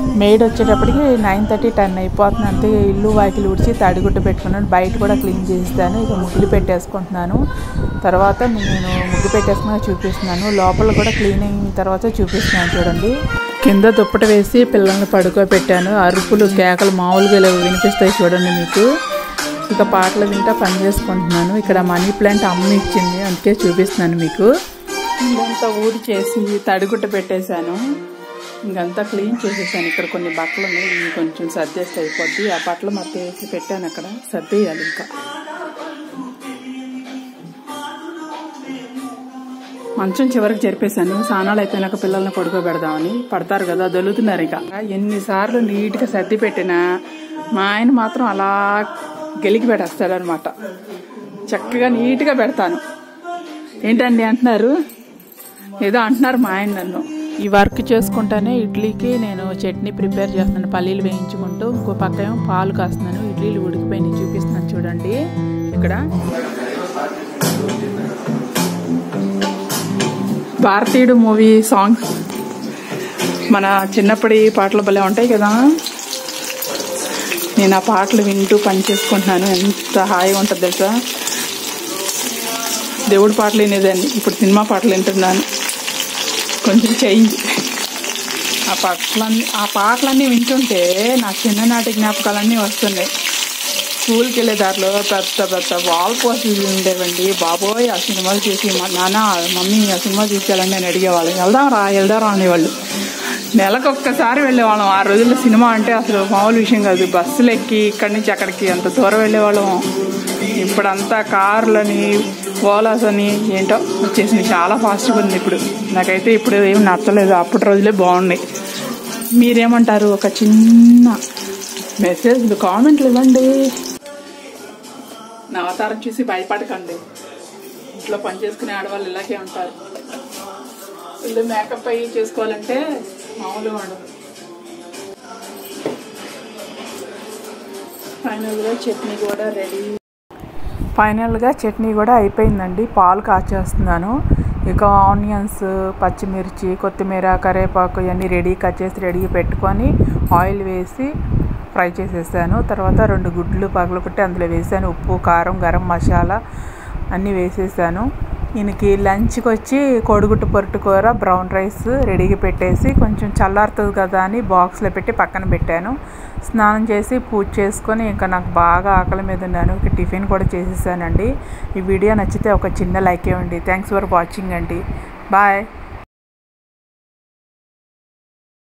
maid వచ్చేటప్పటికి nine thirty ten అయిపోతుంది అంతే ఇల్లు వాకిలు ఉడిచి తడిగుడ్డ పెట్టుకున్నాను బయట కూడా క్లీన్ చేస్తాను ఇక ముగ్గులు పెట్టేసుకుంటున్నాను తర్వాత నేను ముగ్గు పెట్టేసుకున్నా చూపిస్తున్నాను లోపల కూడా క్లీనింగ్ తర్వాత చూపిస్తున్నాను చూడండి కింద దుప్పట వేసి పిల్లల్ని పడుకోబెట్టాను అరుపులు కేకలు మామూలుగా ఇలా వినిపిస్తాయి చూడండి మీకు ఇక పాటలు వింటా పని చేసుకుంటున్నాను ఇక్కడ మనీ ప్లాంట్ అమ్మ ఇచ్చింది అందుకే చూపిస్తున్నాను మీకు ఇదంతా ఊడి చేసి తడిగుట్ట పెట్టేశాను ఇంకంతా క్లీన్ చేసేసాను ఇక్కడ కొన్ని బట్టలు ఉన్నాయి ఇవి కొంచెం సర్దేస్తే అయిపోద్ది ఆ బట్టలు మొత్తం వేసి పెట్టాను అక్కడ సర్దేయాలి ఇంకా మంచం చివరికి జరిపేశాను స్నానాలు అయిపోయినాక పిల్లల్ని పడుకోబెడదామని పడతారు కదా దొలుతున్నారు ఇక ఎన్నిసార్లు నీట్గా సర్ది పెట్టినా మా ఆయన మాత్రం అలా గెలికి పెట్టేస్తాడు అనమాట చక్కగా నీట్గా పెడతాను ఏంటండి అంటున్నారు ఏదో అంటున్నారు మా ఆయన నన్ను ఈ వర్క్ చేసుకుంటానే ఇడ్లీకి నేను చట్నీ ప్రిపేర్ చేస్తున్నాను పల్లీలు వేయించుకుంటూ ఇంకో పక్క ఏమో పాలు కాస్తున్నాను ఇడ్లీలు ఉడికిపోయి చూపిస్తున్నాను చూడండి ఇక్కడ భారతీయుడు మూవీ సాంగ్స్ మన చిన్నప్పటి పాటలు భలే ఉంటాయి కదా నేను ఆ పాటలు వింటూ పని చేసుకుంటున్నాను ఎంత హాయిగా ఉంటుంది తెలుసా దేవుడి పాటలు వినేదాన్ని ఇప్పుడు సినిమా పాటలు వింటున్నాను కొంచెం చేంజ్ ఆ పాటలన్నీ ఆ పాటలన్నీ వింటుంటే నా చిన్ననాటి జ్ఞాపకాలన్నీ వస్తున్నాయి స్కూల్కి వెళ్ళే దారిలో పెద్ద పెద్ద వాల్ పోస్టులు ఉండేవండి బాబోయ్ ఆ సినిమాలు చూసి మా నాన్న మమ్మీ ఆ సినిమా చూసేయాలని నేను అడిగేవాళ్ళం వెళ్దాం రా వెళ్దాం రా అనేవాళ్ళు నెలకు ఒక్కసారి వెళ్ళేవాళ్ళం ఆ రోజుల్లో సినిమా అంటే అసలు మామూలు విషయం కాదు బస్సులు ఎక్కి ఇక్కడి నుంచి అక్కడికి అంత దూరం వెళ్ళేవాళ్ళం ఇప్పుడంతా కార్లని ఓలాస్ అని ఏంటో వచ్చేసింది చాలా ఫాస్ట్గా ఉంది ఇప్పుడు నాకైతే ఇప్పుడు ఏం నచ్చలేదు అప్పటి రోజులే బాగున్నాయి మీరేమంటారు ఒక చిన్న మెసేజ్లు కామెంట్లు ఇవ్వండి నా అవతారం చూసి భయపడకండి ఇంట్లో పని చేసుకునే ఆడవాళ్ళు ఇలాగే ఉంటారు ఇల్లు మేకప్ అయ్యి చేసుకోవాలంటే మామూలుగా ఉండదు ఫైనల్గా చట్నీ కూడా రెడీ ఫైనల్గా చట్నీ కూడా అయిపోయిందండి పాలు కాచేస్తున్నాను ఇక ఆనియన్స్ పచ్చిమిర్చి కొత్తిమీర కరివేపాకు ఇవన్నీ రెడీ కట్ చేసి రెడీ పెట్టుకొని ఆయిల్ వేసి ఫ్రై చేసేసాను తర్వాత రెండు గుడ్లు పగలకొట్టి అందులో వేసాను ఉప్పు కారం గరం మసాలా అన్నీ వేసేసాను ఈయనకి లంచ్కి వచ్చి కోడిగుడ్డు పొరటు కూర బ్రౌన్ రైస్ రెడీగా పెట్టేసి కొంచెం చల్లారుతుంది కదా అని బాక్స్లో పెట్టి పక్కన పెట్టాను స్నానం చేసి పూజ చేసుకొని ఇంకా నాకు బాగా ఆకలి మీద ఉన్నాను ఇక టిఫిన్ కూడా చేసేసానండి ఈ వీడియో నచ్చితే ఒక చిన్న లైక్ ఇవ్వండి థ్యాంక్స్ ఫర్ వాచింగ్ అండి బాయ్